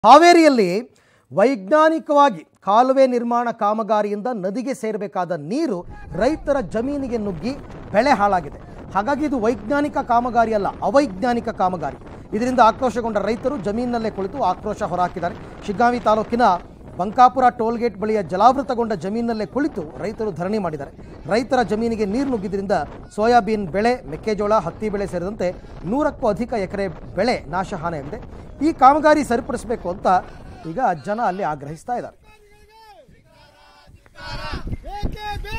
ಹಾವೇರಿಯಲ್ಲಿ ವೈಜ್ಞಾನಿಕವಾಗಿ ಕಾಲುವೆ ನಿರ್ಮಾಣ ಕಾಮಗಾರಿಯಿಂದ ನದಿಗೆ ಸೇರಬೇಕಾದ ನೀರು ರೈತರ ಜಮೀನಿಗೆ ನುಗ್ಗಿ ಬೆಳೆ ಹಾಳಾಗಿದೆ ಹಾಗಾಗಿ ಇದು ವೈಜ್ಞಾನಿಕ ಕಾಮಗಾರಿ ಅಲ್ಲ ಅವೈಜ್ಞಾನಿಕ ಕಾಮಗಾರಿ ಇದರಿಂದ ಆಕ್ರೋಶಗೊಂಡ ರೈತರು ಜಮೀನಿನಲ್ಲೇ ಕುಳಿತು ಆಕ್ರೋಶ ಹೊರಹಾಕಿದ್ದಾರೆ ಶಿಗ್ಗಾಂವಿ ತಾಲೂಕಿನ ಬಂಕಾಪುರ ಟೋಲ್ಗೇಟ್ ಬಳಿಯ ಜಲಾವೃತಗೊಂಡ ಜಮೀನಿನಲ್ಲೇ ಕುಳಿತು ರೈತರು ಧರಣಿ ಮಾಡಿದ್ದಾರೆ ರೈತರ ಜಮೀನಿಗೆ ನೀರು ನುಗ್ಗಿದ್ರಿಂದ ಸೋಯಾಬೀನ್ ಬೆಳೆ ಮೆಕ್ಕೆಜೋಳ ಹತ್ತಿ ಬೆಳೆ ಸೇರಿದಂತೆ ನೂರಕ್ಕೂ ಅಧಿಕ ಎಕರೆ ಬೆಳೆ ನಾಶ ಹಾನಿಯಾಗಿದೆ ಈ ಕಾಮಗಾರಿ ಸರಿಪಡಿಸಬೇಕು ಅಂತ ಈಗ ಜನ ಅಲ್ಲಿ ಆಗ್ರಹಿಸ್ತಾ ಇದ್ದಾರೆ ಬೇಕೇ